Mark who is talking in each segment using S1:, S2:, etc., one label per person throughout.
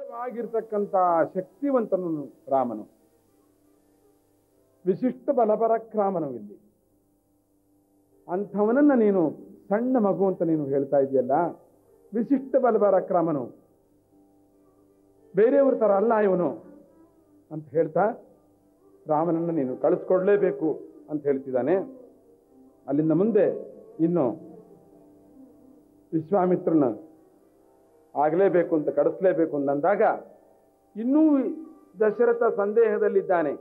S1: ಆಗಿರ್ತಕ್ಕಂಥ ಶಕ್ತಿವಂತನು ರಾಮನು ವಿಶಿಷ್ಟ ಬಲಪರಾಕ್ರಮನು ಇಲ್ಲಿ ಅಂಥವನನ್ನ ನೀನು ಸಣ್ಣ ಮಗು ಅಂತ ನೀನು ಹೇಳ್ತಾ ಇದೆಯಲ್ಲ ವಿಶಿಷ್ಟ ಬಲಪರಾಕ್ರಮನು ಬೇರೆಯವ್ರ ತರ ಅಲ್ಲ ಇವನು ಅಂತ ಹೇಳ್ತಾ ರಾಮನನ್ನು ನೀನು ಕಳಿಸ್ಕೊಡ್ಲೇಬೇಕು ಅಂತ ಹೇಳ್ತಿದ್ದಾನೆ ಅಲ್ಲಿಂದ ಮುಂದೆ ಇನ್ನು ವಿಶ್ವಾಮಿತ್ರನ ಆಗಲೇಬೇಕು ಅಂತ ಕಳಿಸ್ಲೇಬೇಕು ಅಂತಂದಾಗ ಇನ್ನೂ ದಶರಥ ಸಂದೇಹದಲ್ಲಿದ್ದಾನೆ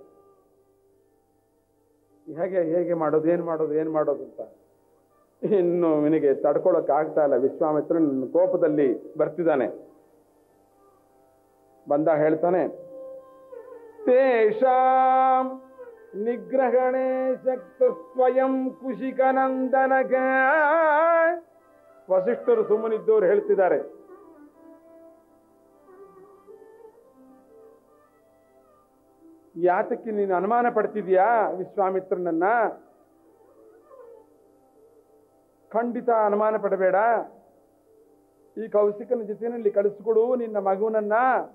S1: ಹೇಗೆ ಹೇಗೆ ಮಾಡೋದು ಏನು ಮಾಡೋದು ಏನು ಮಾಡೋದು ಅಂತ ಇನ್ನು ನಿನಗೆ ತಡ್ಕೊಳಕ್ ಆಗ್ತಾ ಇಲ್ಲ ವಿಶ್ವಾಮಿತ್ರನ ಕೋಪದಲ್ಲಿ ಬರ್ತಿದ್ದಾನೆ ಬಂದ ಹೇಳ್ತಾನೆ ತೇಷಾಂ ನಿಗ್ರಹಣೆ ಶಕ್ತ ಸ್ವಯಂ ಕುಶಿಕನಂದನಗ ವಸಿಷ್ಠರು ಸುಮ್ಮನಿದ್ದವರು ಹೇಳ್ತಿದ್ದಾರೆ ಯಾತಕ್ಕೆ ನೀನು ಅನುಮಾನ ಪಡ್ತಿದ್ಯಾ ವಿಶ್ವಾಮಿತ್ರನನ್ನ ಖಂಡಿತ ಅನುಮಾನ ಪಡಬೇಡ ಈ ಕೌಶಿಕನ ಜೊತೆಯಲ್ಲಿ ಕಳಿಸ್ಕೊಡು ನಿನ್ನ ಮಗುವನನ್ನ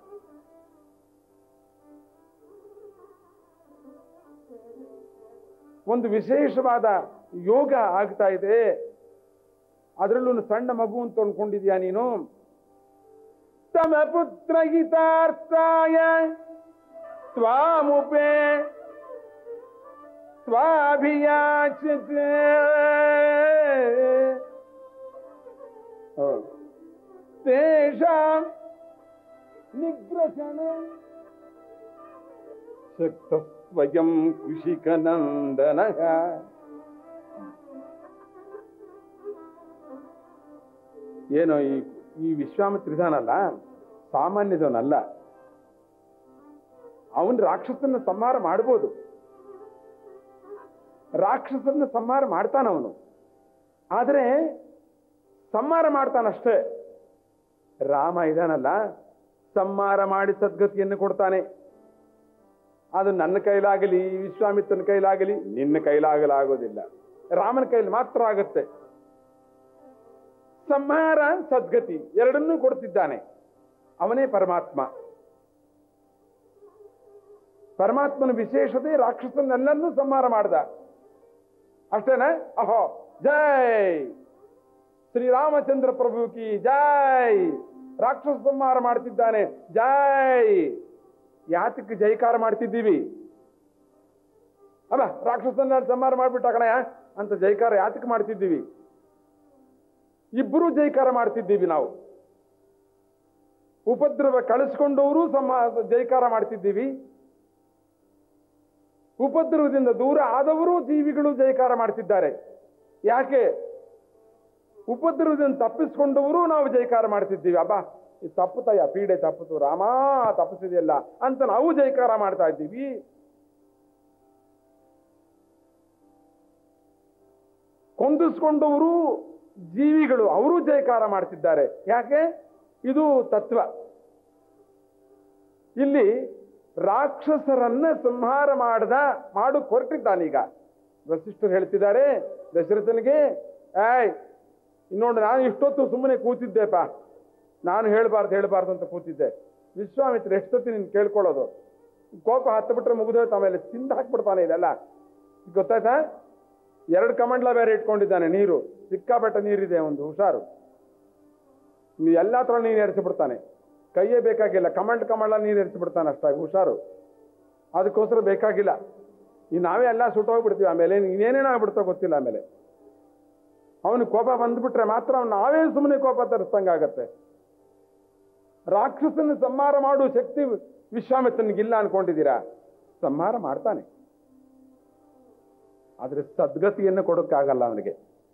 S1: ಒಂದು ವಿಶೇಷವಾದ ಯೋಗ ಆಗ್ತಾ ಇದೆ ಅದರಲ್ಲೂ ಸಣ್ಣ ಮಗು ಅಂತ ಅನ್ಕೊಂಡಿದ್ಯಾ ನೀನು ತಮ ಪುತ್ರ ಹಿತಾರ್ಥಾಯ ತ್ವಾಮುಪೇ ಸ್ವಾಭಿಯಾಚ್ಯತೆ ತೇಷಾಂ ನಿಗ್ರಹಣ ಶಕ್ತ ಸ್ವಯಂ ಕೃಷಿಕನಂದನ ಏನೋ ಈ ಈ ವಿಶ್ವಾಮಿತ್ರ ಇದಾನಲ್ಲ ಸಾಮಾನ್ಯದವನಲ್ಲ ಅವನ್ ರಾಕ್ಷಸನ್ನ ಸಂಹಾರ ಮಾಡ್ಬೋದು ರಾಕ್ಷಸನ್ನ ಸಂಹಾರ ಮಾಡ್ತಾನವನು ಆದರೆ ಸಂಹಾರ ಮಾಡ್ತಾನಷ್ಟೇ ರಾಮ ಇದಾನಲ್ಲ ಸಂಹಾರ ಮಾಡಿ ಸದ್ಗತಿಯನ್ನು ಕೊಡ್ತಾನೆ ಅದು ನನ್ನ ಕೈಲಾಗಲಿ ವಿಶ್ವಾಮಿತ್ರನ ಕೈಲಾಗಲಿ ನಿನ್ನ ಕೈಲಾಗಲಾಗೋದಿಲ್ಲ ರಾಮನ ಕೈಲಿ ಮಾತ್ರ ಆಗುತ್ತೆ ಸಂಹಾರ ಸದ್ಗತಿ ಎರಡನ್ನೂ ಕೊಡ್ತಿದ್ದಾನೆ ಅವನೇ ಪರಮಾತ್ಮ ಪರಮಾತ್ಮನ ವಿಶೇಷತೆ ರಾಕ್ಷಸನ್ನೆಲ್ಲನ್ನೂ ಸಂಹಾರ ಮಾಡ್ದ ಅಷ್ಟೇನ ಅಹೋ ಜೈ ಶ್ರೀರಾಮಚಂದ್ರ ಪ್ರಭು ಕಿ ಜೈ ರಾಕ್ಷಸ ಸಂಹಾರ ಮಾಡ್ತಿದ್ದಾನೆ ಜೈ ಯಾತಕ್ಕೆ ಜೈಕಾರ ಮಾಡ್ತಿದ್ದೀವಿ ಅಲ್ಲ ರಾಕ್ಷಸನ್ನ ಸಂಹಾರ ಮಾಡ್ಬಿಟ್ಟ ಕಣಯ್ಯ ಅಂತ ಜೈಕಾರ ಯಾತಕ್ಕೆ ಮಾಡ್ತಿದ್ದೀವಿ ಇಬ್ಬರು ಜೈಕಾರ ಮಾಡ್ತಿದ್ದೀವಿ ನಾವು ಉಪದ್ರವ ಕಳಿಸ್ಕೊಂಡವರು ಸಮ ಜೈಕಾರ ಮಾಡ್ತಿದ್ದೀವಿ ಉಪದ್ರವದಿಂದ ದೂರ ಆದವರು ಜೀವಿಗಳು ಜೈಕಾರ ಮಾಡ್ತಿದ್ದಾರೆ ಯಾಕೆ ಉಪದ್ರವದಿಂದ ತಪ್ಪಿಸ್ಕೊಂಡವರು ನಾವು ಜೈಕಾರ ಮಾಡ್ತಿದ್ದೀವಿ ಅಬ್ಬಾ ಇದು ತಪ್ಪುತ್ತಯ್ಯ ಪೀಡೆ ತಪ್ಪಿತು ರಾಮ ತಪ್ಪಿಸಿದೆಯಲ್ಲ ಅಂತ ನಾವು ಜೈಕಾರ ಮಾಡ್ತಾ ಇದ್ದೀವಿ ಕೊಂದಿಸ್ಕೊಂಡವರು ಜೀವಿಗಳು ಅವರು ಜೈಕಾರ ಮಾಡ್ತಿದ್ದಾರೆ ಯಾಕೆ ಇದು ತತ್ವ ಇಲ್ಲಿ ರಾಕ್ಷಸರನ್ನ ಸಂಹಾರ ಮಾಡದ ಮಾಡು ಹೊರಟಿದ್ದಾನೀಗ ವಸಿಷ್ಠರು ಹೇಳ್ತಿದ್ದಾರೆ ದಶರಥನಿಗೆ ಆಯ್ ಇನ್ನೊಂದು ನಾನು ಇಷ್ಟೊತ್ತು ಸುಮ್ಮನೆ ಕೂತಿದ್ದೆಪ್ಪ ನಾನು ಹೇಳ್ಬಾರ್ದು ಹೇಳ್ಬಾರ್ದು ಅಂತ ಕೂತಿದ್ದೆ ವಿಶ್ವಾಮಿತ್ರ ಎಷ್ಟೊತ್ತಿ ನೀನು ಕೇಳ್ಕೊಳ್ಳೋದು ಕೋಪ ಹತ್ತು ಬಿಟ್ರೆ ಮುಗಿದೋಯ್ತು ಆಮೇಲೆ ತಿಂದು ಹಾಕ್ಬಿಡ್ತಾನೆ ಇದೆಲ್ಲ ಗೊತ್ತಾಯ್ತಾ ಎರಡು ಕಮಂಡ್ಲ ಬೇರೆ ಇಟ್ಕೊಂಡಿದ್ದಾನೆ ನೀರು ಸಿಕ್ಕಾಪಟ್ಟೆ ನೀರಿದೆ ಒಂದು ಹುಷಾರು ನೀವು ಎಲ್ಲ ಹತ್ರ ನೀರು ಎರೆಸಿಬಿಡ್ತಾನೆ ಕೈಯೇ ಬೇಕಾಗಿಲ್ಲ ಕಮಂಡ್ ಕಮಂಡ್ಲ ನೀರು ಎರೆಸಿಬಿಡ್ತಾನೆ ಅಷ್ಟಾಗಿ ಹುಷಾರು ಅದಕ್ಕೋಸ್ಕರ ಬೇಕಾಗಿಲ್ಲ ಈ ನಾವೇ ಎಲ್ಲ ಸುಟ್ಟೋಗ್ಬಿಡ್ತೀವಿ ಆಮೇಲೆ ಇನ್ನೇನೇನೋ ಆಗ್ಬಿಡ್ತೋ ಗೊತ್ತಿಲ್ಲ ಆಮೇಲೆ ಅವನು ಕೋಪ ಬಂದ್ಬಿಟ್ರೆ ಮಾತ್ರ ಅವ್ನು ನಾವೇ ಸುಮ್ಮನೆ ಕೋಪ ತರಿಸ್ದಂಗಾಗತ್ತೆ ರಾಕ್ಷಸನ ಸಂಹಾರ ಮಾಡುವ ಶಕ್ತಿ ವಿಶ್ವಾಮಿತ್ರನಿಗಿಲ್ಲ ಅನ್ಕೊಂಡಿದ್ದೀರಾ ಸಂಹಾರ ಮಾಡ್ತಾನೆ ಆದ್ರೆ ಸದ್ಗತಿಯನ್ನು ಕೊಡೋಕ್ಕಾಗಲ್ಲ ಅವನಿಗೆ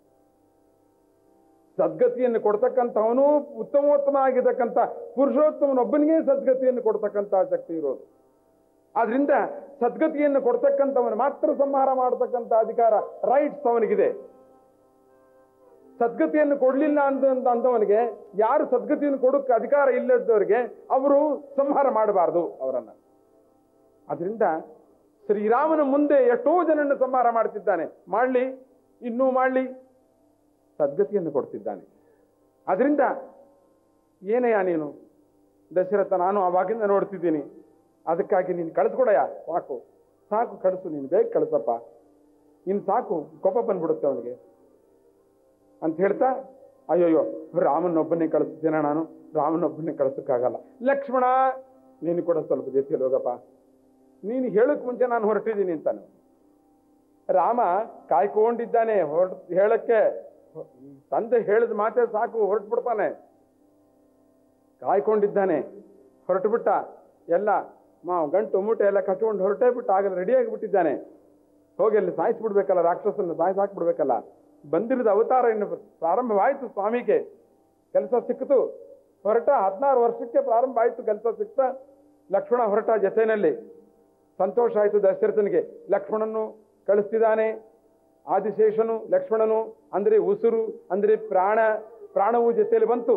S1: ಸದ್ಗತಿಯನ್ನು ಕೊಡ್ತಕ್ಕಂಥವನು ಉತ್ತಮೋತ್ತಮ ಆಗಿರ್ತಕ್ಕಂಥ ಪುರುಷೋತ್ತಮನೊಬ್ಬನಿಗೆ ಸದ್ಗತಿಯನ್ನು ಕೊಡ್ತಕ್ಕಂಥ ಶಕ್ತಿ ಇರೋದು ಆದ್ರಿಂದ ಸದ್ಗತಿಯನ್ನು ಕೊಡ್ತಕ್ಕಂಥವನು ಮಾತ್ರ ಸಂಹಾರ ಮಾಡತಕ್ಕಂಥ ಅಧಿಕಾರ ರೈಟ್ಸ್ ಅವನಿಗಿದೆ ಸದ್ಗತಿಯನ್ನು ಕೊಡ್ಲಿಲ್ಲ ಅಂತ ಅಂತ ಅಂದವನಿಗೆ ಯಾರು ಸದ್ಗತಿಯನ್ನು ಕೊಡೋಕ್ಕೆ ಅಧಿಕಾರ ಇಲ್ಲದವರಿಗೆ ಅವರು ಸಂಹಾರ ಮಾಡಬಾರದು ಅವರನ್ನ ಅದರಿಂದ ಶ್ರೀರಾಮನ ಮುಂದೆ ಎಷ್ಟೋ ಜನನ್ನು ಸಂಹಾರ ಮಾಡ್ತಿದ್ದಾನೆ ಮಾಡಲಿ ಇನ್ನೂ ಮಾಡಲಿ ಸದ್ಗತಿಯನ್ನು ಕೊಡ್ತಿದ್ದಾನೆ ಅದರಿಂದ ಏನಯ್ಯ ನೀನು ದಶರಥ ನಾನು ಆವಾಗಿಂದ ನೋಡ್ತಿದ್ದೀನಿ ಅದಕ್ಕಾಗಿ ನೀನು ಕಳಿಸ್ಕೊಡಯ್ಯ ಸಾಕು ಸಾಕು ಕಳಿಸು ನೀನು ಬೇಗ ಕಳಿಸಪ್ಪ ಇನ್ನು ಸಾಕು ಕೋಪ ಬಂದ್ಬಿಡುತ್ತೆ ಅವನಿಗೆ ಅಂತ ಹೇಳ್ತಾ ಅಯ್ಯೋಯ್ಯೋ ರಾಮನೊಬ್ಬನೇ ಕಳಿಸ್ತೀನ ನಾನು ರಾಮನೊಬ್ಬನೇ ಕಳಿಸೋಕ್ಕಾಗಲ್ಲ ಲಕ್ಷ್ಮಣ ನೀನು ಕೂಡ ಸ್ವಲ್ಪ ಜೊತೆಯಲ್ಲಿ ಹೋಗಪ್ಪ ನೀನು ಹೇಳಕ್ ಮುಂಚೆ ನಾನು ಹೊರಟಿದ್ದೀನಿ ಅಂತಾನೆ ರಾಮ ಕಾಯ್ಕೊಂಡಿದ್ದಾನೆ ಹೊರಟ್ ಹೇಳಕ್ಕೆ ತಂದೆ ಹೇಳಿದ ಮಾತೇ ಸಾಕು ಹೊರಟ್ಬಿಡ್ತಾನೆ ಕಾಯ್ಕೊಂಡಿದ್ದಾನೆ ಹೊರಟುಬಿಟ್ಟ ಎಲ್ಲ ಮಾ ಗಂಟು ಮೂಟೆ ಎಲ್ಲ ಕಟ್ಕೊಂಡು ಹೊರಟೇ ಬಿಟ್ಟು ಆಗಲ್ಲ ರೆಡಿಯಾಗಿ ಬಿಟ್ಟಿದ್ದಾನೆ ಹೋಗಿ ಅಲ್ಲಿ ಸಾಯಿಸ್ಬಿಡ್ಬೇಕಲ್ಲ ರಾಕ್ಷಸನ್ನ ಸಾಯಿಸಾಕ್ಬಿಡ್ಬೇಕಲ್ಲ ಬಂದಿರದ ಅವತಾರ ಇನ್ನು ಪ್ರಾರಂಭವಾಯಿತು ಸ್ವಾಮಿಗೆ ಕೆಲಸ ಸಿಕ್ಕಿತು ಹೊರಟ ಹದಿನಾರು ವರ್ಷಕ್ಕೆ ಪ್ರಾರಂಭ ಆಯಿತು ಕೆಲಸ ಸಿಕ್ತ ಲಕ್ಷ್ಮಣ ಹೊರಟ ಜೊತೆಯಲ್ಲಿ ಸಂತೋಷ ಆಯಿತು ದಶರಥನಿಗೆ ಲಕ್ಷ್ಮಣನು ಕಳಿಸ್ತಿದ್ದಾನೆ ಆದಿಶೇಷನು ಲಕ್ಷ್ಮಣನು ಅಂದ್ರೆ ಉಸುರು ಅಂದ್ರೆ ಪ್ರಾಣ ಪ್ರಾಣವು ಜೊತೆಯಲ್ಲಿ ಬಂತು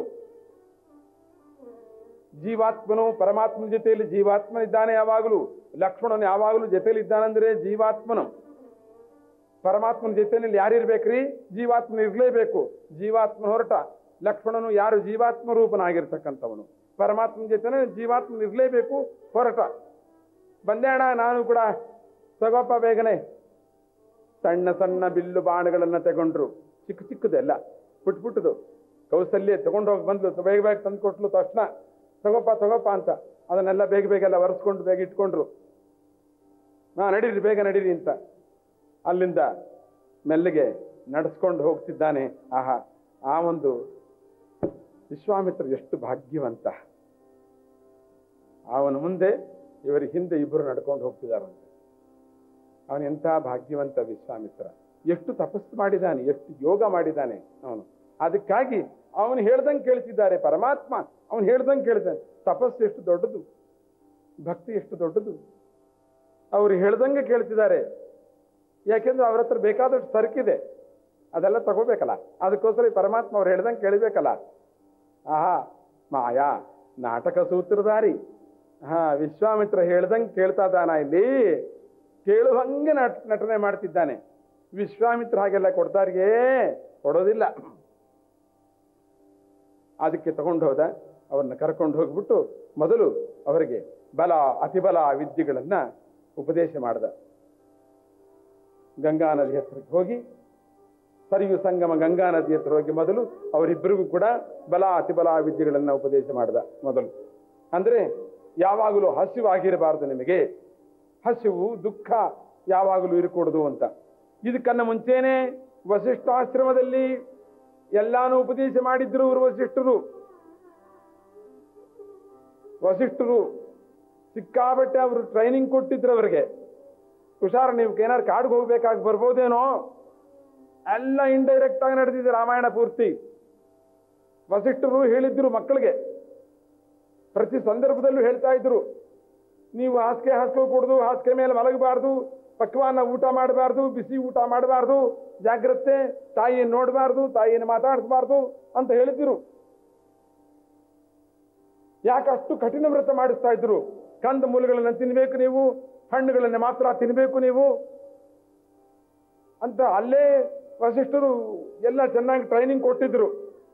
S1: ಜೀವಾತ್ಮನು ಪರಮಾತ್ಮನ ಜೊತೆಯಲ್ಲಿ ಜೀವಾತ್ಮನಿದ್ದಾನೆ ಯಾವಾಗಲೂ ಲಕ್ಷ್ಮಣನು ಯಾವಾಗಲೂ ಜೊತೆಯಲ್ಲಿ ಇದ್ದಾನಂದ್ರೆ ಜೀವಾತ್ಮನು ಪರಮಾತ್ಮನ ಜೊತೆಯಲ್ಲಿ ಯಾರಿರ್ಬೇಕ್ರಿ ಜೀವಾತ್ಮನ ಇರ್ಲೇಬೇಕು ಜೀವಾತ್ಮನ ಹೊರಟ ಲಕ್ಷ್ಮಣನು ಯಾರು ಜೀವಾತ್ಮ ರೂಪನಾಗಿರ್ತಕ್ಕಂಥವನು ಪರಮಾತ್ಮನ ಜೊತೆನೆ ಜೀವಾತ್ಮನ ಇರ್ಲೇಬೇಕು ಹೊರಟ ಬಂದೆ ಅಣ್ಣ ನಾನು ಕೂಡ ತಗೋಪ್ಪ ಬೇಗನೆ ಸಣ್ಣ ಸಣ್ಣ ಬಿಲ್ಲು ಬಾಣಗಳನ್ನ ತಗೊಂಡ್ರು ಚಿಕ್ಕ ಚಿಕ್ಕದೆಲ್ಲ ಪುಟ್ ಪುಟ್ಟದು ಕೌಸಲ್ಯ ತಗೊಂಡು ಹೋಗಿ ಬಂದ್ಲು ಬೇಗ ಬೇಗ ತಂದು ಕೊಟ್ಲು ತಕ್ಷಣ ತಗೋಪ್ಪ ತಗೋಪ್ಪ ಅಂತ ಅದನ್ನೆಲ್ಲ ಬೇಗ ಬೇಗ ಎಲ್ಲ ಒರೆಸ್ಕೊಂಡು ಬೇಗ ಇಟ್ಕೊಂಡ್ರು ಹಾ ನಡೀರಿ ಬೇಗ ನಡೀರಿ ಅಂತ ಅಲ್ಲಿಂದ ಮೆಲ್ಲಿಗೆ ನಡೆಸ್ಕೊಂಡು ಹೋಗ್ತಿದ್ದಾನೆ ಆಹಾ ಆ ಒಂದು ವಿಶ್ವಾಮಿತ್ರ ಎಷ್ಟು ಭಾಗ್ಯವಂತ ಅವನ ಮುಂದೆ ಇವರ ಹಿಂದೆ ಇಬ್ಬರು ನಡ್ಕೊಂಡು ಹೋಗ್ತಿದಾರಂತೆ ಅವನು ಎಂಥ ಭಾಗ್ಯವಂತ ವಿಶ್ವಾಮಿತ್ರ ಎಷ್ಟು ತಪಸ್ಸು ಮಾಡಿದ್ದಾನೆ ಎಷ್ಟು ಯೋಗ ಮಾಡಿದ್ದಾನೆ ಅವನು ಅದಕ್ಕಾಗಿ ಅವನು ಹೇಳ್ದಂಗೆ ಕೇಳ್ತಿದ್ದಾರೆ ಪರಮಾತ್ಮ ಅವನು ಹೇಳ್ದಂಗೆ ಕೇಳಿದ್ದಾನೆ ತಪಸ್ಸು ಎಷ್ಟು ದೊಡ್ಡದು ಭಕ್ತಿ ಎಷ್ಟು ದೊಡ್ಡದು ಅವರು ಹೇಳ್ದಂಗೆ ಕೇಳ್ತಿದ್ದಾರೆ ಯಾಕೆಂದ್ರೆ ಅವ್ರ ಹತ್ರ ಬೇಕಾದಷ್ಟು ಸರಕಿದೆ ಅದೆಲ್ಲ ತಗೋಬೇಕಲ್ಲ ಅದಕ್ಕೋಸ್ಕರ ಈ ಪರಮಾತ್ಮ ಅವ್ರು ಹೇಳ್ದಂಗೆ ಕೇಳಬೇಕಲ್ಲ ಆಹಾ ಮಾಯಾ ನಾಟಕ ಸೂತ್ರಧಾರಿ ಹಾ ವಿಶ್ವಾಮಿತ್ರ ಹೇಳ್ದಂಗೆ ಕೇಳ್ತಾ ಇದ್ದಾನ ಇಲ್ಲಿ ಕೇಳುವಂಗೆ ನಟ ನಟನೆ ಮಾಡ್ತಿದ್ದಾನೆ ವಿಶ್ವಾಮಿತ್ರ ಹಾಗೆಲ್ಲ ಕೊಡ್ತಾರಿಗೆ ಕೊಡೋದಿಲ್ಲ ಅದಕ್ಕೆ ತಗೊಂಡು ಹೋದ ಅವ್ರನ್ನ ಕರ್ಕೊಂಡು ಹೋಗ್ಬಿಟ್ಟು ಮೊದಲು ಅವರಿಗೆ ಬಲ ಅತಿಬಲ ವಿದ್ಯೆಗಳನ್ನ ಉಪದೇಶ ಮಾಡ್ದ ಗಂಗಾ ನದಿ ಹತ್ರಕ್ಕೆ ಹೋಗಿ ಸರಿಯು ಸಂಗಮ ಗಂಗಾ ನದಿ ಹತ್ರ ಹೋಗಿ ಮೊದಲು ಅವರಿಬ್ಬರಿಗೂ ಕೂಡ ಬಲ ಅತಿಬಲ ವಿದ್ಯೆಗಳನ್ನ ಉಪದೇಶ ಮಾಡ್ದ ಮೊದಲು ಅಂದ್ರೆ ಯಾವಾಗಲೂ ಹಸಿವಾಗಿರಬಾರದು ನಿಮಗೆ ಹಸಿವು ದುಃಖ ಯಾವಾಗಲೂ ಇರಕೂಡದು ಅಂತ ಇದಕ್ಕನ್ನ ಮುಂಚೆನೆ ವಸಿಷ್ಠಾಶ್ರಮದಲ್ಲಿ ಎಲ್ಲಾನು ಉಪದೇಶ ಮಾಡಿದ್ರು ಇವರು ವಸಿಷ್ಠರು ವಸಿಷ್ಠರು ಸಿಕ್ಕಾಬಟ್ಟೆ ಅವರು ಟ್ರೈನಿಂಗ್ ಕೊಟ್ಟಿದ್ರು ಅವರಿಗೆ ಹುಷಾರ್ ನೀವು ಏನಾರು ಕಾಡ್ಗೆ ಹೋಗ್ಬೇಕಾಗಿ ಬರ್ಬೋದೇನೋ ಎಲ್ಲ ಇಂಡೈರೆಕ್ಟ್ ಆಗಿ ನಡೆದಿದೆ ರಾಮಾಯಣ ಪೂರ್ತಿ ವಸಿಷ್ಠರು ಹೇಳಿದ್ರು ಮಕ್ಕಳಿಗೆ ಪ್ರತಿ ಸಂದರ್ಭದಲ್ಲೂ ಹೇಳ್ತಾ ಇದ್ರು ನೀವು ಹಾಸಿಗೆ ಹಾಸ್ಕೋಕೂಡ್ದು ಹಾಸಿಗೆ ಮೇಲೆ ಮಲಗಬಾರ್ದು ಪಕ್ವಾನ ಊಟ ಮಾಡಬಾರ್ದು ಬಿಸಿ ಊಟ ಮಾಡಬಾರ್ದು ಜಾಗ್ರತೆ ತಾಯಿಯನ್ನು ನೋಡಬಾರ್ದು ತಾಯಿಯನ್ನು ಮಾತಾಡಿಸಬಾರ್ದು ಅಂತ ಹೇಳಿದ್ರು ಯಾಕಷ್ಟು ಕಠಿಣ ವ್ರತ ಮಾಡಿಸ್ತಾ ಇದ್ರು ಕಂದ ಮೂಲಗಳನ್ನ ತಿನ್ಬೇಕು ನೀವು ಹಣ್ಣುಗಳನ್ನ ಮಾತ್ರ ತಿನ್ಬೇಕು ನೀವು ಅಂತ ಅಲ್ಲೇ ವಸಿಷ್ಠರು ಎಲ್ಲ ಚೆನ್ನಾಗಿ ಟ್ರೈನಿಂಗ್ ಕೊಟ್ಟಿದ್ರು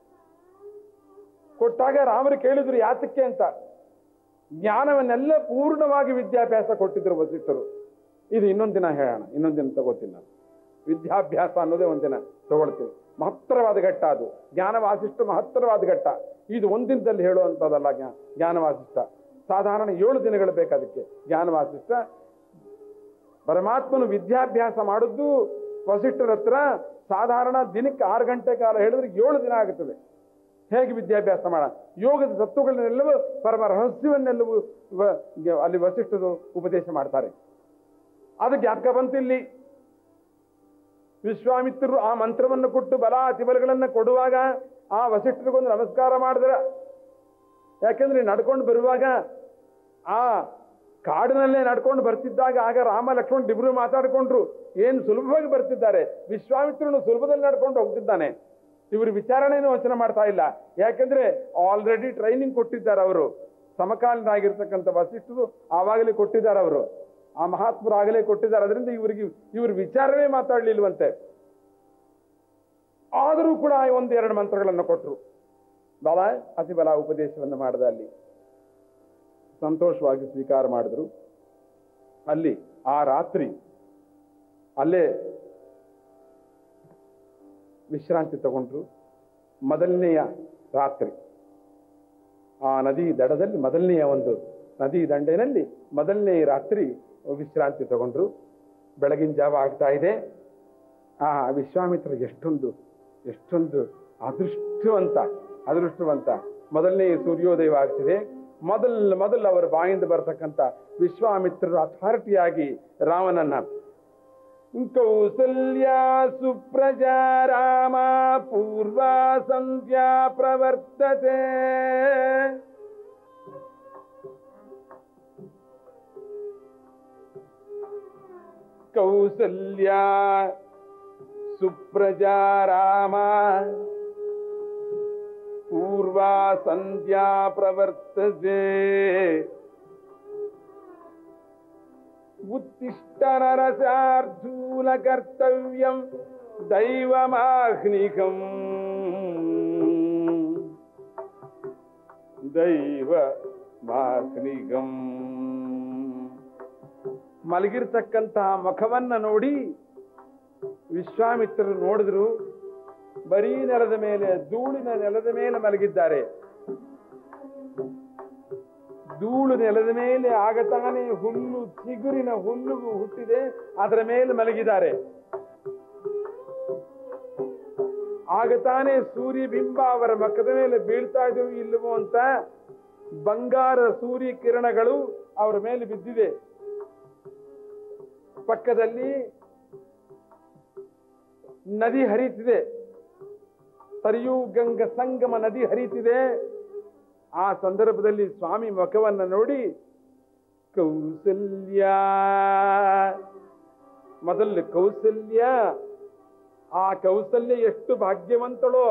S1: ಕೊಟ್ಟಾಗ ರಾಮರು ಕೇಳಿದ್ರು ಯಾತಕ್ಕೆ ಅಂತ ಜ್ಞಾನವನ್ನೆಲ್ಲ ಪೂರ್ಣವಾಗಿ ವಿದ್ಯಾಭ್ಯಾಸ ಕೊಟ್ಟಿದ್ರು ವಸಿಷ್ಠರು ಇದು ಇನ್ನೊಂದಿನ ಹೇಳೋಣ ಇನ್ನೊಂದಿನ ತಗೋತೀನಿ ನಾನು ವಿದ್ಯಾಭ್ಯಾಸ ಅನ್ನೋದೇ ಒಂದಿನ ತಗೊಳ್ತೀನಿ ಮಹತ್ತರವಾದ ಘಟ್ಟ ಅದು ಜ್ಞಾನವಾಸಿಷ್ಠ ಮಹತ್ತರವಾದ ಘಟ್ಟ ಇದು ಒಂದಿನದಲ್ಲಿ ಹೇಳುವಂಥದ್ದಲ್ಲ ಜ್ಞಾ ಜ್ಞಾನವಾಸಿಷ್ಠ ಸಾಧಾರಣ ಏಳು ದಿನಗಳು ಬೇಕು ಅದಕ್ಕೆ ಜ್ಞಾನವಾಸಿಷ್ಠ ಪರಮಾತ್ಮನು ವಿದ್ಯಾಭ್ಯಾಸ ಮಾಡಿದ್ದು ವಸಿಷ್ಠರ ಹತ್ರ ಸಾಧಾರಣ ದಿನಕ್ಕೆ ಆರು ಗಂಟೆ ಕಾಲ ಹೇಳಿದ್ರೆ ಏಳು ದಿನ ಆಗುತ್ತದೆ ಹೇಗೆ ವಿದ್ಯಾಭ್ಯಾಸ ಮಾಡ ಯೋಗದ ತತ್ವಗಳನ್ನೆಲ್ಲವೂ ಪರಮ ರಹಸ್ಯವನ್ನೆಲ್ಲವೂ ವ- ಅಲ್ಲಿ ವಸಿಷ್ಠರು ಉಪದೇಶ ಮಾಡ್ತಾರೆ ಅದು ಜ್ಞಾಪಕ ಬಂತು ಇಲ್ಲಿ ವಿಶ್ವಾಮಿತ್ರರು ಆ ಮಂತ್ರವನ್ನು ಕೊಟ್ಟು ಬಲ ಅತಿಬಲಗಳನ್ನ ಕೊಡುವಾಗ ಆ ವಸಿಷ್ಠರಿಗೊಂದು ನಮಸ್ಕಾರ ಮಾಡಿದ್ರ ಯಾಕೆಂದ್ರೆ ನಡ್ಕೊಂಡು ಬರುವಾಗ ಆ ಕಾಡಿನಲ್ಲೇ ನಡ್ಕೊಂಡು ಬರ್ತಿದ್ದಾಗ ಆಗ ರಾಮ ಲಕ್ಷ್ಮಣ್ ಇಬ್ರು ಮಾತಾಡ್ಕೊಂಡ್ರು ಏನು ಸುಲಭವಾಗಿ ಬರ್ತಿದ್ದಾರೆ ವಿಶ್ವಾಮಿತ್ರನು ಸುಲಭದಲ್ಲಿ ನಡ್ಕೊಂಡು ಹೋಗ್ತಿದ್ದಾನೆ ಇವರು ವಿಚಾರಣೆಯನ್ನು ವಚನ ಮಾಡ್ತಾ ಇಲ್ಲ ಯಾಕೆಂದ್ರೆ ಆಲ್ರೆಡಿ ಟ್ರೈನಿಂಗ್ ಕೊಟ್ಟಿದ್ದಾರೆ ಅವರು ಸಮಕಾಲೀನಾಗಿರ್ತಕ್ಕಂಥ ವಸಿಷ್ಠರು ಆವಾಗಲೇ ಕೊಟ್ಟಿದ್ದಾರೆ ಅವರು ಆ ಮಹಾತ್ಮರು ಆಗಲೇ ಕೊಟ್ಟಿದ್ದಾರೆ ಅದರಿಂದ ಇವರಿಗೆ ಇವರು ವಿಚಾರವೇ ಮಾತಾಡ್ಲಿಲ್ವಂತೆ ಆದರೂ ಕೂಡ ಒಂದು ಎರಡು ಮಂತ್ರಗಳನ್ನು ಕೊಟ್ಟರು ಬಲ ಅತಿ ಬಲ ಉಪದೇಶವನ್ನು ಮಾಡಿದ ಅಲ್ಲಿ ಸಂತೋಷವಾಗಿ ಸ್ವೀಕಾರ ಮಾಡಿದ್ರು ಅಲ್ಲಿ ಆ ರಾತ್ರಿ ಅಲ್ಲೇ ವಿಶ್ರಾಂತಿ ತಗೊಂಡ್ರು ಮೊದಲನೆಯ ರಾತ್ರಿ ಆ ನದಿ ದಡದಲ್ಲಿ ಮೊದಲನೆಯ ಒಂದು ನದಿ ದಂಡೆನಲ್ಲಿ ಮೊದಲನೇ ರಾತ್ರಿ ವಿಶ್ರಾಂತಿ ತಗೊಂಡ್ರು ಬೆಳಗಿನ ಜಾವ ಆಗ್ತಾ ಇದೆ ಆ ವಿಶ್ವಾಮಿತ್ರ ಎಷ್ಟೊಂದು ಎಷ್ಟೊಂದು ಅದೃಷ್ಟವಂತ ಅದೃಷ್ಟವಂತ ಮೊದಲನೇ ಸೂರ್ಯೋದಯ ಆಗ್ತಿದೆ ಮೊದಲ ಮೊದಲು ಅವರ ಬಾಯಿಂದ ಬರ್ತಕ್ಕಂಥ ವಿಶ್ವಾಮಿತ್ರರು ಅಥಾರಿಟಿಯಾಗಿ ರಾಮನನ್ನ ಕೌಸಲ್ಯ ಸುಪ್ರಜಾ ರಾಮ ಪೂರ್ವ ಸಂಧ್ಯಾ ಪ್ರವರ್ತತೆ ಕೌಸಲ್ಯ ಸುಪ್ರಜಾ ರಾಮ ಪೂರ್ವ ಸಂಧ್ಯಾ ಪ್ರವರ್ತತೆ ಉತ್ತಿಷ್ಟ ನರಸಾರ್ಧೂಲ ಕರ್ತವ್ಯಂ ದೈವಮಾಹ್ನಿಕಂ ದೈವ ಮಾಹ್ನಿಕಂ ಮಲಗಿರ್ತಕ್ಕಂತಹ ಮುಖವನ್ನ ನೋಡಿ ವಿಶ್ವಾಮಿತ್ರರು ನೋಡಿದ್ರು ಬರೀ ನೆಲದ ಮೇಲೆ ಧೂಳಿನ ನೆಲದ ಮೇಲೆ ಮಲಗಿದ್ದಾರೆ ಧೂಳು ನೆಲದ ಮೇಲೆ ಆಗತಾನೆ ಹುಲ್ಲು ಚಿಗುರಿನ ಹುಲ್ಲು ಹುಟ್ಟಿದೆ ಅದರ ಮೇಲೆ ಮಲಗಿದ್ದಾರೆ ಆಗತಾನೆ ಸೂರ್ಯ ಬಿಂಬ ಅವರ ಮಕ್ಕದ ಮೇಲೆ ಬೀಳ್ತಾ ಇದೆಯೋ ಇಲ್ಲವೋ ಅಂತ ಬಂಗಾರ ಸೂರ್ಯ ಕಿರಣಗಳು ಅವರ ಮೇಲೆ ಬಿದ್ದಿದೆ ಪಕ್ಕದಲ್ಲಿ ನದಿ ಹರಿತಿದೆ ಸರಿಯೂ ಗಂಗ ಸಂಗಮ ನದಿ ಹರಿತಿದೆ ಆ ಸಂದರ್ಭದಲ್ಲಿ ಸ್ವಾಮಿ ಮುಖವನ್ನ ನೋಡಿ ಕೌಸಲ್ಯ ಮೊದಲು ಕೌಸಲ್ಯ ಆ ಕೌಸಲ್ಯ ಎಷ್ಟು ಭಾಗ್ಯವಂತಳೋ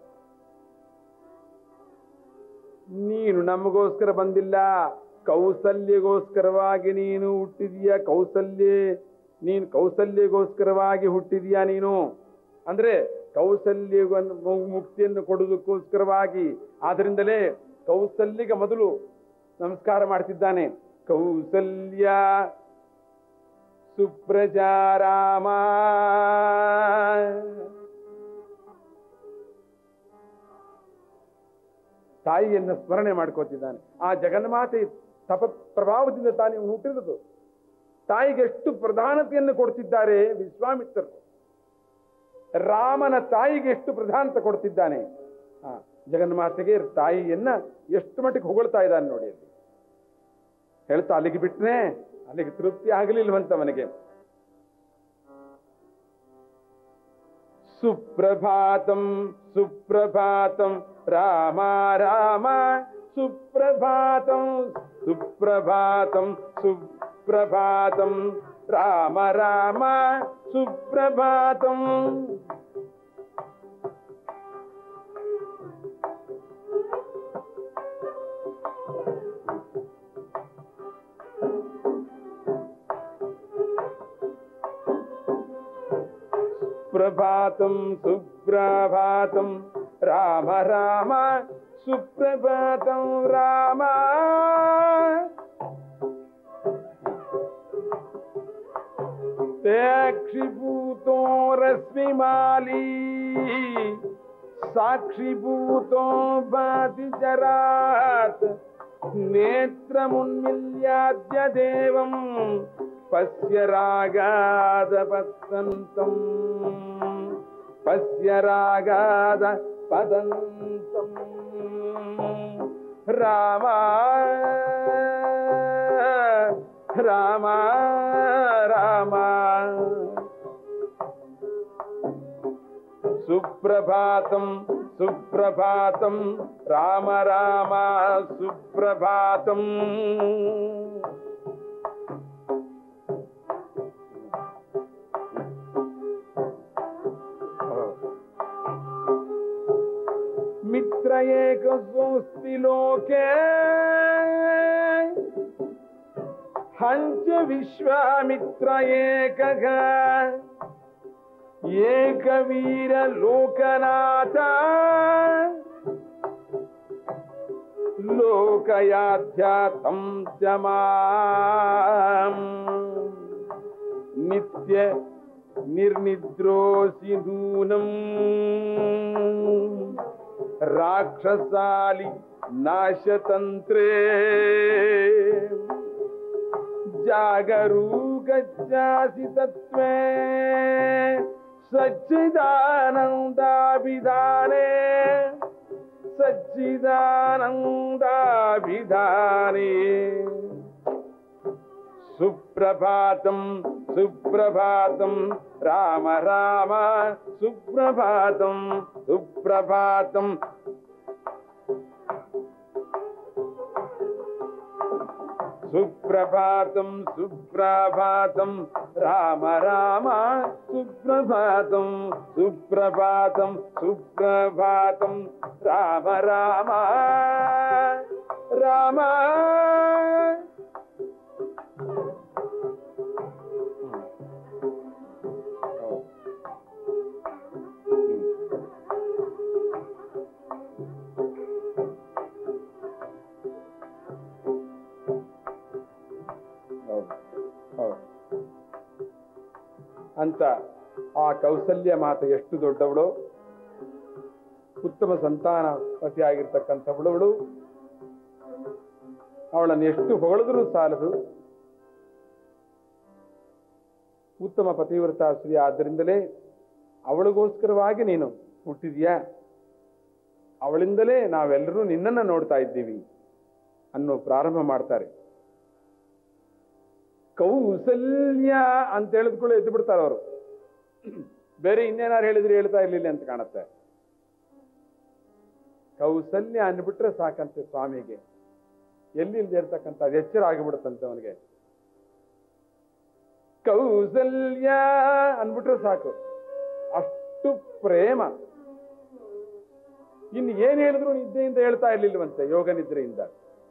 S1: ನೀನು ನಮಗೋಸ್ಕರ ಬಂದಿಲ್ಲ ಕೌಸಲ್ಯಗೋಸ್ಕರವಾಗಿ ನೀನು ಹುಟ್ಟಿದೀಯ ಕೌಸಲ್ಯ ನೀನು ಕೌಸಲ್ಯಗೋಸ್ಕರವಾಗಿ ಹುಟ್ಟಿದೀಯ ನೀನು ಅಂದ್ರೆ ಕೌಸಲ್ಯ ಮುಕ್ತಿಯನ್ನು ಕೊಡುವುದಕ್ಕೋಸ್ಕರವಾಗಿ ಆದ್ರಿಂದಲೇ ಕೌಸಲ್ಯಗೆ ಮೊದಲು ನಮಸ್ಕಾರ ಮಾಡ್ತಿದ್ದಾನೆ ಕೌಸಲ್ಯ ಸುಪ್ರಜಾರಾಮ ತಾಯಿಯನ್ನು ಸ್ಮರಣೆ ಮಾಡ್ಕೋತಿದ್ದಾನೆ ಆ ಜಗನ್ಮಾತೆ ತಪ ಪ್ರಭಾವದಿಂದ ತಾನೇ ಹುಟ್ಟಿರೋದು ತಾಯಿಗೆ ಎಷ್ಟು ಪ್ರಧಾನತೆಯನ್ನು ಕೊಡ್ತಿದ್ದಾರೆ ವಿಶ್ವಾಮಿತ್ರರು ರಾಮನ ತಾಯಿಗೆ ಎಷ್ಟು ಪ್ರಧಾನತೆ ಕೊಡ್ತಿದ್ದಾನೆ ಆ ಜಗನ್ಮಾತೆಗೆ ತಾಯಿಯನ್ನ ಎಷ್ಟು ಮಟ್ಟಿಗೆ ಹೊಗಳ್ತಾ ಇದ್ದಾನೆ ನೋಡಿ ಅಲ್ಲಿ ಹೇಳ್ತಾ ಅಲ್ಲಿಗೆ ಬಿಟ್ನೆ ಅಲ್ಲಿಗೆ ತೃಪ್ತಿ ಆಗಲಿಲ್ವಂತವನಿಗೆ ಸುಪ್ರಭಾತಂ ಸುಪ್ರಭಾತಂ ರಾಮ ರಾಮ ಸುಪ್ರಭಾತಂ ಸುಪ್ರಭಾತಂ ಸುಪ್ರಭಾತಂ ರಾಮ ರಾಮ ಸುಪ್ರಭಾತಂ సుప్రభాతం సుప్రభాతం రామ రామ సుప్రభాతం రామ సాక్షిభూతో రశ్మిమాలి సాక్షిభూతో బాతి చరాత్ నేత్రమున్మిల్యాద్య దేవం పశ్య రాగాద పతంతం పశ్య రాగాద పదంతం రామ రామ రామ సుప్రభాతం సుప్రభాతం రామ రామ సుప్రభాతం మిత్ర ఏక స్వస్తి లోకే హంచ విశ్వామిత్ర ఏకగ ఏక వీర లోకనాథ ಲೋಕಯಾಧ್ಯಾತಂ ಚ ಮಾಂ ನಿತ್ಯ ನಿರ್ನಿದ್ರೋಸಿ ನೂನಂ ರಾಕ್ಷಸಾಲಿ ನಾಶತಂತ್ರೇ ಜಾಗರೂಕಜ್ಜಾಸಿ ತತ್ವೇ ಸಚ್ಚಿದಾನಂದಾಭಿಧಾನೆ ಸಚ್ಚಿದಾನಂದಾಭಿಧಾನೆ ಸುಪ್ರಭಾತಂ ಸುಪ್ರಭಾತಂ ರಾಮ ರಾಮ ಸುಪ್ರಭಾತಂ ಸುಪ್ರಭಾತಂ సుప్రభాతం సుప్రభాతం రామ రామ సుప్రభాతం సుప్రభాతం సుప్రభాతం రామ రామ రామ ಹೌದು ಹೌದು ಅಂತ ಆ ಕೌಸಲ್ಯ ಮಾತೆ ಎಷ್ಟು ದೊಡ್ಡವಳು ಉತ್ತಮ ಸಂತಾನ ಪತಿಯಾಗಿರ್ತಕ್ಕಂಥವಳವಳು ಅವಳನ್ನು ಎಷ್ಟು ಹೊಗಳಿದ್ರೂ ಸಾಲದು ಉತ್ತಮ ಪತಿವ್ರತ ಸ್ತ್ರೀ ಆದ್ದರಿಂದಲೇ ಅವಳಿಗೋಸ್ಕರವಾಗಿ ನೀನು ಹುಟ್ಟಿದ್ಯಾ ಅವಳಿಂದಲೇ ನಾವೆಲ್ಲರೂ ನಿನ್ನನ್ನು ನೋಡ್ತಾ ಇದ್ದೀವಿ ಅನ್ನೋ ಪ್ರಾರಂಭ ಮಾಡ್ತಾರೆ ಕೌಸಲ್ಯ ಅಂತ ಹೇಳಿದ್ಕೊಳ್ಳಿ ಎದ್ದು ಬಿಡ್ತಾರೆ ಅವರು ಬೇರೆ ಇನ್ನೇನಾರು ಹೇಳಿದ್ರೆ ಹೇಳ್ತಾ ಇರ್ಲಿಲ್ಲ ಅಂತ ಕಾಣುತ್ತೆ ಕೌಸಲ್ಯ ಅಂದ್ಬಿಟ್ರೆ ಸಾಕಂತೆ ಸ್ವಾಮಿಗೆ ಎಲ್ಲಿ ಇಲ್ದೇ ಇರ್ತಕ್ಕಂಥ ಅದು ಎಚ್ಚರ ಆಗಿಬಿಡುತ್ತಂತೆ ಅವನಿಗೆ ಕೌಸಲ್ಯ ಅಂದ್ಬಿಟ್ರೆ ಸಾಕು ಅಷ್ಟು ಪ್ರೇಮ ಇನ್ನು ಏನ್ ಹೇಳಿದ್ರು ನಿದ್ದೆಯಿಂದ ಹೇಳ್ತಾ ಇರ್ಲಿಲ್ವಂತೆ ಯೋಗ ನಿದ್ರೆಯಿಂದ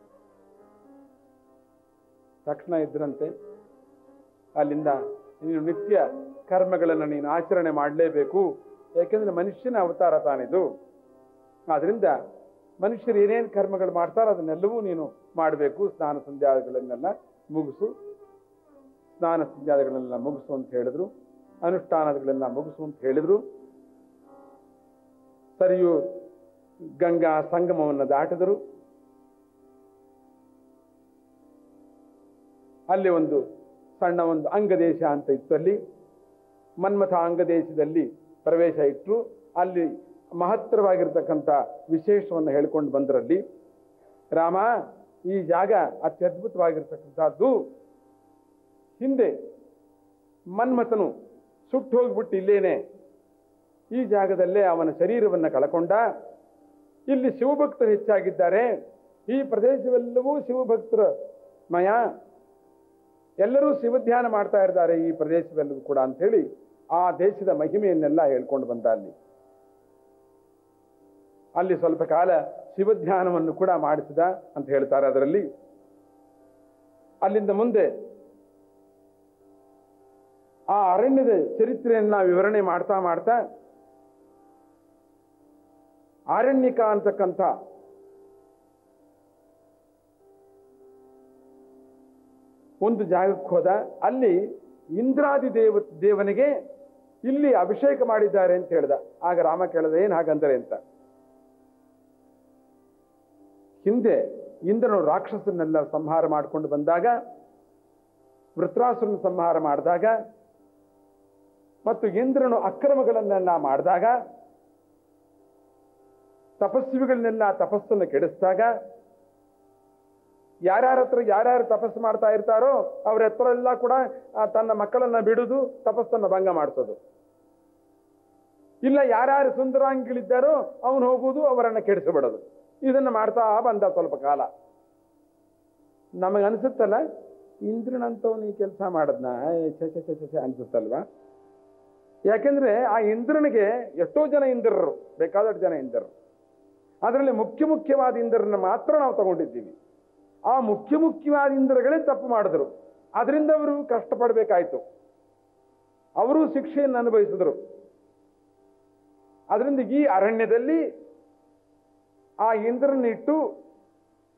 S1: ತಕ್ಷಣ ಇದ್ರಂತೆ ಅಲ್ಲಿಂದ ನೀನು ನಿತ್ಯ ಕರ್ಮಗಳನ್ನು ನೀನು ಆಚರಣೆ ಮಾಡಲೇಬೇಕು ಯಾಕೆಂದ್ರೆ ಮನುಷ್ಯನ ಅವತಾರ ತಾನಿದು ಆದ್ರಿಂದ ಮನುಷ್ಯರು ಏನೇನು ಕರ್ಮಗಳು ಮಾಡ್ತಾರೋ ಅದನ್ನೆಲ್ಲವೂ ನೀನು ಮಾಡಬೇಕು ಸ್ನಾನ ಸಂಧ್ಯಾಗಳನ್ನೆಲ್ಲ ಮುಗಿಸು ಸ್ನಾನ ಸಂಧ್ಯಾದಗಳನ್ನೆಲ್ಲ ಮುಗಿಸು ಅಂತ ಹೇಳಿದ್ರು ಅನುಷ್ಠಾನಗಳೆಲ್ಲ ಮುಗಿಸು ಅಂತ ಹೇಳಿದ್ರು ಸರಿಯು ಗಂಗಾ ಸಂಗಮವನ್ನು ದಾಟಿದರು ಅಲ್ಲಿ ಒಂದು ಸಣ್ಣ ಒಂದು ಅಂಗದೇಶ ಅಂತ ಇತ್ತು ಅಲ್ಲಿ ಮನ್ಮಥ ಅಂಗದೇಶದಲ್ಲಿ ಪ್ರವೇಶ ಇಟ್ಟರು ಅಲ್ಲಿ ಮಹತ್ತರವಾಗಿರ್ತಕ್ಕಂಥ ವಿಶೇಷವನ್ನು ಹೇಳ್ಕೊಂಡು ಬಂದರಲ್ಲಿ ರಾಮ ಈ ಜಾಗ ಅತ್ಯದ್ಭುತವಾಗಿರ್ತಕ್ಕಂಥದ್ದು ಹಿಂದೆ ಮನ್ಮಥನು ಸುಟ್ಟು ಹೋಗ್ಬಿಟ್ಟು ಇಲ್ಲೇನೆ ಈ ಜಾಗದಲ್ಲೇ ಅವನ ಶರೀರವನ್ನು ಕಳಕೊಂಡ ಇಲ್ಲಿ ಶಿವಭಕ್ತರು ಹೆಚ್ಚಾಗಿದ್ದಾರೆ ಈ ಪ್ರದೇಶವೆಲ್ಲವೂ ಶಿವಭಕ್ತರ ಮಯ ಎಲ್ಲರೂ ಶಿವಧ್ಯಾನ ಮಾಡ್ತಾ ಇದ್ದಾರೆ ಈ ಪ್ರದೇಶವೆಲ್ಲವೂ ಕೂಡ ಅಂತ ಹೇಳಿ ಆ ದೇಶದ ಮಹಿಮೆಯನ್ನೆಲ್ಲ ಹೇಳ್ಕೊಂಡು ಬಂದ ಅಲ್ಲಿ ಅಲ್ಲಿ ಸ್ವಲ್ಪ ಕಾಲ ಶಿವಧ್ಯಾನವನ್ನು ಕೂಡ ಮಾಡಿಸಿದ ಅಂತ ಹೇಳ್ತಾರೆ ಅದರಲ್ಲಿ ಅಲ್ಲಿಂದ ಮುಂದೆ ಆ ಅರಣ್ಯದ ಚರಿತ್ರೆಯನ್ನ ವಿವರಣೆ ಮಾಡ್ತಾ ಮಾಡ್ತಾ ಆರಣ್ಯಕ ಅಂತಕ್ಕಂಥ ಒಂದು ಜಾಗಕ್ಕೆ ಹೋದ ಅಲ್ಲಿ ಇಂದ್ರಾದಿ ದೇವ ದೇವನಿಗೆ ಇಲ್ಲಿ ಅಭಿಷೇಕ ಮಾಡಿದ್ದಾರೆ ಅಂತ ಹೇಳ್ದ ಆಗ ರಾಮ ಕೇಳದ ಏನ್ ಹಾಗಂದರೆ ಅಂತ ಹಿಂದೆ ಇಂದ್ರನು ರಾಕ್ಷಸನ್ನೆಲ್ಲ ಸಂಹಾರ ಮಾಡಿಕೊಂಡು ಬಂದಾಗ ವೃತ್ರಾಸುರನ ಸಂಹಾರ ಮಾಡಿದಾಗ ಮತ್ತು ಇಂದ್ರನು ಅಕ್ರಮಗಳನ್ನೆಲ್ಲ ಮಾಡಿದಾಗ ತಪಸ್ವಿಗಳನ್ನೆಲ್ಲ ತಪಸ್ಸನ್ನು ಕೆಡಿಸಿದಾಗ ಯಾರ್ಯಾರ ಹತ್ರ ಯಾರ್ಯಾರು ತಪಸ್ಸು ಮಾಡ್ತಾ ಇರ್ತಾರೋ ಅವ್ರ ಹತ್ರ ಎಲ್ಲ ಕೂಡ ಆ, ತನ್ನ ಮಕ್ಕಳನ್ನ ಬಿಡುದು ತಪಸ್ಸನ್ನು ಭಂಗ ಮಾಡಿಸೋದು ಇಲ್ಲ ಯಾರ್ಯಾರು ಸುಂದರಾಂಗಿಗಳಿದ್ದಾರೋ ಅವನು ಹೋಗುವುದು ಅವರನ್ನ ಕೆಡಿಸಿಬಿಡೋದು ಇದನ್ನ ಮಾಡ್ತಾ ಬಂದ ಸ್ವಲ್ಪ ಕಾಲ ನಮಗನ್ಸುತ್ತಲ್ಲ ಇಂದ್ರನಂತವನು ಈ ಕೆಲಸ ಮಾಡದ್ನ ಏ, ಛೆ ಛೆ ಛೆ ಛೆ ಛೆ ಅನ್ಸುತ್ತಲ್ವಾ ಯಾಕೆಂದ್ರೆ ಆ ಇಂದ್ರನಿಗೆ ಎಷ್ಟೋ ಜನ ಇಂದ್ರರು ಬೇಕಾದಷ್ಟು ಜನ ಇಂದ್ರರು ಅದರಲ್ಲಿ ಮುಖ್ಯ ಮುಖ್ಯವಾದ ಇಂದ್ರನ್ನ ಮಾತ್ರ ನಾವು ತಗೊಂಡಿದ್ದೀವಿ ಆ ಮುಖ್ಯ ಮುಖ್ಯವಾದ ಇಂದ್ರಗಳೇ ತಪ್ಪು ಮಾಡಿದ್ರು ಅದರಿಂದ ಅವರು ಕಷ್ಟಪಡಬೇಕಾಯ್ತು ಅವರು ಶಿಕ್ಷೆಯನ್ನು ಅನುಭವಿಸಿದ್ರು ಅದರಿಂದ ಈ ಅರಣ್ಯದಲ್ಲಿ ಆ ಇಂದ್ರನಿಟ್ಟು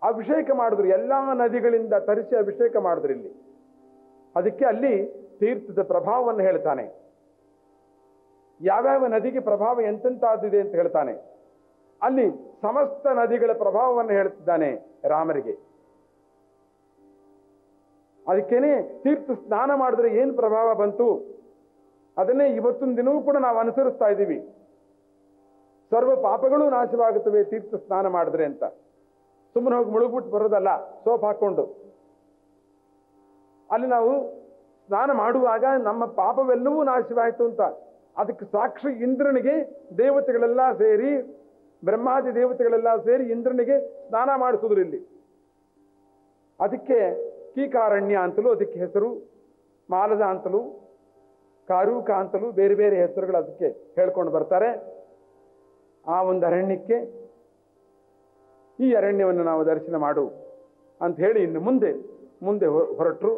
S1: ಅಭಿಷೇಕ ಮಾಡಿದ್ರು ಎಲ್ಲಾ ನದಿಗಳಿಂದ ತರಿಸಿ ಅಭಿಷೇಕ ಮಾಡಿದ್ರು ಇಲ್ಲಿ ಅದಕ್ಕೆ ಅಲ್ಲಿ ತೀರ್ಥದ ಪ್ರಭಾವವನ್ನು ಹೇಳ್ತಾನೆ ಯಾವ್ಯಾವ ನದಿಗೆ ಪ್ರಭಾವ ಎಂತೆಂತಾದಿದೆ ಅಂತ ಹೇಳ್ತಾನೆ ಅಲ್ಲಿ ಸಮಸ್ತ ನದಿಗಳ ಪ್ರಭಾವವನ್ನು ಹೇಳ್ತಿದ್ದಾನೆ ರಾಮರಿಗೆ ಅದಕ್ಕೇನೆ ತೀರ್ಥ ಸ್ನಾನ ಮಾಡಿದ್ರೆ ಏನು ಪ್ರಭಾವ ಬಂತು ಅದನ್ನೇ ಇವತ್ತಿನ ದಿನವೂ ಕೂಡ ನಾವು ಅನುಸರಿಸ್ತಾ ಇದ್ದೀವಿ ಸರ್ವ ಪಾಪಗಳು ನಾಶವಾಗುತ್ತವೆ ತೀರ್ಥ ಸ್ನಾನ ಮಾಡಿದ್ರೆ ಅಂತ ಸುಮ್ಮನೆ ಹೋಗಿ ಮುಳುಗ್ಬಿಟ್ಟು ಬರೋದಲ್ಲ ಸೋಪ್ ಹಾಕೊಂಡು ಅಲ್ಲಿ ನಾವು ಸ್ನಾನ ಮಾಡುವಾಗ ನಮ್ಮ ಪಾಪವೆಲ್ಲವೂ ನಾಶವಾಯಿತು ಅಂತ ಅದಕ್ಕೆ ಸಾಕ್ಷಿ ಇಂದ್ರನಿಗೆ ದೇವತೆಗಳೆಲ್ಲ ಸೇರಿ ಬ್ರಹ್ಮಾದಿ ದೇವತೆಗಳೆಲ್ಲ ಸೇರಿ ಇಂದ್ರನಿಗೆ ಸ್ನಾನ ಮಾಡಿಸಿದ್ರು ಇಲ್ಲಿ ಅದಕ್ಕೆ ಕೀಕಾರಣ್ಯ ಅಂತಲೂ ಅದಕ್ಕೆ ಹೆಸರು ಮಾಲದ ಅಂತಲೂ ಕಾರೂಕ ಅಂತಲೂ ಬೇರೆ ಬೇರೆ ಹೆಸರುಗಳು ಅದಕ್ಕೆ ಹೇಳ್ಕೊಂಡು ಬರ್ತಾರೆ ಆ ಒಂದು ಅರಣ್ಯಕ್ಕೆ ಈ ಅರಣ್ಯವನ್ನು ನಾವು ದರ್ಶನ ಮಾಡು ಅಂತ ಹೇಳಿ ಇನ್ನು ಮುಂದೆ ಮುಂದೆ ಹೊ- ಹೊರಟರು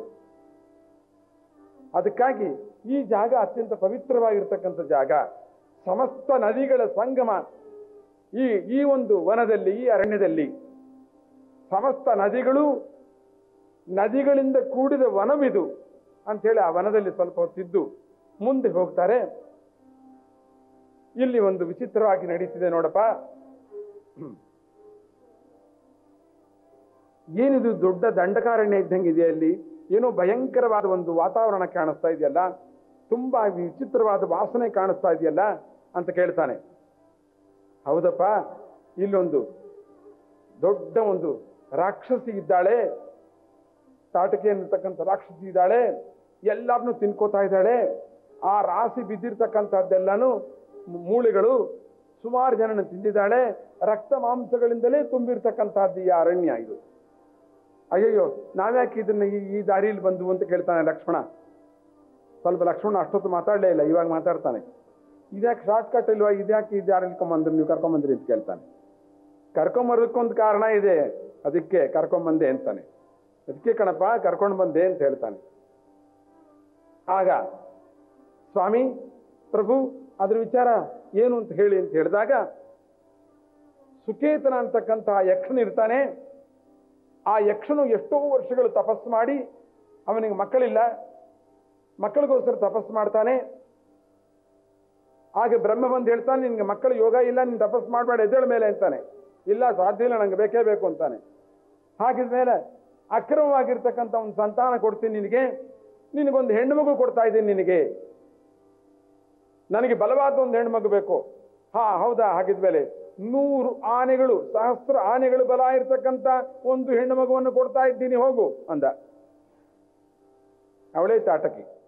S1: ಅದಕ್ಕಾಗಿ ಈ ಜಾಗ ಅತ್ಯಂತ ಪವಿತ್ರವಾಗಿರ್ತಕ್ಕಂಥ ಜಾಗ ಸಮಸ್ತ ನದಿಗಳ ಸಂಗಮ ಈ ಈ ಒಂದು ವನದಲ್ಲಿ ಈ ಅರಣ್ಯದಲ್ಲಿ ಸಮಸ್ತ ನದಿಗಳು ನದಿಗಳಿಂದ ಕೂಡಿದ ವನವಿದು ಅಂಥೇಳಿ ಆ ವನದಲ್ಲಿ ಸ್ವಲ್ಪ ಹೊತ್ತಿದ್ದು ಮುಂದೆ ಹೋಗ್ತಾರೆ ಇಲ್ಲಿ ಒಂದು ವಿಚಿತ್ರವಾಗಿ ನಡೀತಿದೆ ನೋಡಪ್ಪ ಏನಿದು ದೊಡ್ಡ ದಂಡಕಾರಣ್ಯ ಇದ್ದಂಗೆ ಇದೆ ಅಲ್ಲಿ ಏನೋ ಭಯಂಕರವಾದ ಒಂದು ವಾತಾವರಣ ಕಾಣಿಸ್ತಾ ಇದೆಯಲ್ಲ ತುಂಬಾ ವಿಚಿತ್ರವಾದ ವಾಸನೆ ಕಾಣಿಸ್ತಾ ಇದೆಯಲ್ಲ ಅಂತ ಕೇಳ್ತಾನೆ ಹೌದಪ್ಪ ಇಲ್ಲೊಂದು ದೊಡ್ಡ ಒಂದು ರಾಕ್ಷಸಿ ಇದ್ದಾಳೆ ತಾಟಕೆ ಅನ್ನತಕ್ಕಂಥ ರಾಕ್ಷಸಿ ಇದ್ದಾಳೆ ಎಲ್ಲರನ್ನೂ ತಿನ್ಕೋತಾ ಇದ್ದಾಳೆ ಆ ರಾಸಿ ಬಿದ್ದಿರ್ತಕ್ಕಂಥದ್ದೆಲ್ಲನೂ ಮೂಳೆಗಳು ಸುಮಾರು ಜನನ ತಿಂದಿದ್ದಾಳೆ ರಕ್ತ ಮಾಂಸಗಳಿಂದಲೇ ತುಂಬಿರ್ತಕ್ಕಂಥದ್ದು ಈ ಅರಣ್ಯ ಇದು ಅಯ್ಯಯ್ಯೋ ನಾವ್ಯಾಕೆ ಇದನ್ನ ಈ ಈ ದಾರಿಯಲ್ಲಿ ಬಂದು ಅಂತ ಕೇಳ್ತಾನೆ ಲಕ್ಷ್ಮಣ ಸ್ವಲ್ಪ ಲಕ್ಷ್ಮಣ ಅಷ್ಟೊತ್ತು ಮಾತಾಡಲೇ ಇಲ್ಲ ಇವಾಗ ಮಾತಾಡ್ತಾನೆ ಇದ್ಯಾಕೆ ಶಾರ್ಟ್ ಕಟ್ ಇಲ್ವಾ ಇದ್ಯಾಕೆ ಇದು ಯಾರು ಇಳ್ಕೊಂಬಂದ್ರಿ ನೀವು ಕರ್ಕೊಂಬಂದ್ರಿ ಅಂತ ಕೇಳ್ತಾನೆ ಕರ್ಕೊಂಬರೋದಕ್ಕೊಂದು ಕಾರಣ ಇದೆ ಅದಕ್ಕೆ ಕರ್ಕೊಂಬಂದೆ ಅಂತಾನೆ ಅದಕ್ಕೆ ಕಣಪ್ಪ ಕರ್ಕೊಂಡು ಬಂದೆ ಅಂತ ಹೇಳ್ತಾನೆ ಆಗ ಸ್ವಾಮಿ ಪ್ರಭು ಅದ್ರ ವಿಚಾರ ಏನು ಅಂತ ಹೇಳಿ ಅಂತ ಹೇಳಿದಾಗ ಸುಕೇತನ ಅಂತಕ್ಕಂತಹ ಯಕ್ಷನ ಇರ್ತಾನೆ ಆ ಯಕ್ಷನು ಎಷ್ಟೋ ವರ್ಷಗಳು ತಪಸ್ಸು ಮಾಡಿ ಅವನಿಗೆ ಮಕ್ಕಳಿಲ್ಲ ಮಕ್ಕಳಿಗೋಸ್ಕರ ತಪಸ್ಸು ಮಾಡ್ತಾನೆ ಹಾಗೆ ಬ್ರಹ್ಮ ಬಂದು ಹೇಳ್ತಾನೆ ನಿನ್ಗೆ ಮಕ್ಕಳ ಯೋಗ ಇಲ್ಲ ನೀನು ತಪಸ್ಸು ಮಾಡಬೇಡ ಎದ್ದೇಳ ಮೇಲೆ ಅಂತಾನೆ ಇಲ್ಲ ಸಾಧ್ಯ ಇಲ್ಲ ನಂಗೆ ಬೇಕೇ ಬೇಕು ಅಂತಾನೆ ಹಾಗಿದ್ಮೇಲೆ ಅಕ್ರಮವಾಗಿರ್ತಕ್ಕಂಥ ಒಂದು ಸಂತಾನ ಕೊಡ್ತೀನಿ ನಿನಗೆ ನಿನಗೊಂದು ಹೆಣ್ಣು ಮಗು ಕೊಡ್ತಾ ಇದ್ದೀನಿ ನಿನಗೆ ನನಗೆ ಬಲವಾದ ಒಂದು ಹೆಣ್ಮಗು ಬೇಕು ಹಾ ಹೌದಾ ಹಾಗಿದ್ಮೇಲೆ ನೂರು ಆನೆಗಳು ಸಹಸ್ರ ಆನೆಗಳು ಬಲ ಇರ್ತಕ್ಕಂಥ ಒಂದು ಹೆಣ್ಣು ಮಗುವನ್ನು ಕೊಡ್ತಾ ಇದ್ದೀನಿ ಹೋಗು ಅಂದ ಅವಳೇ ತಾಟಕಿ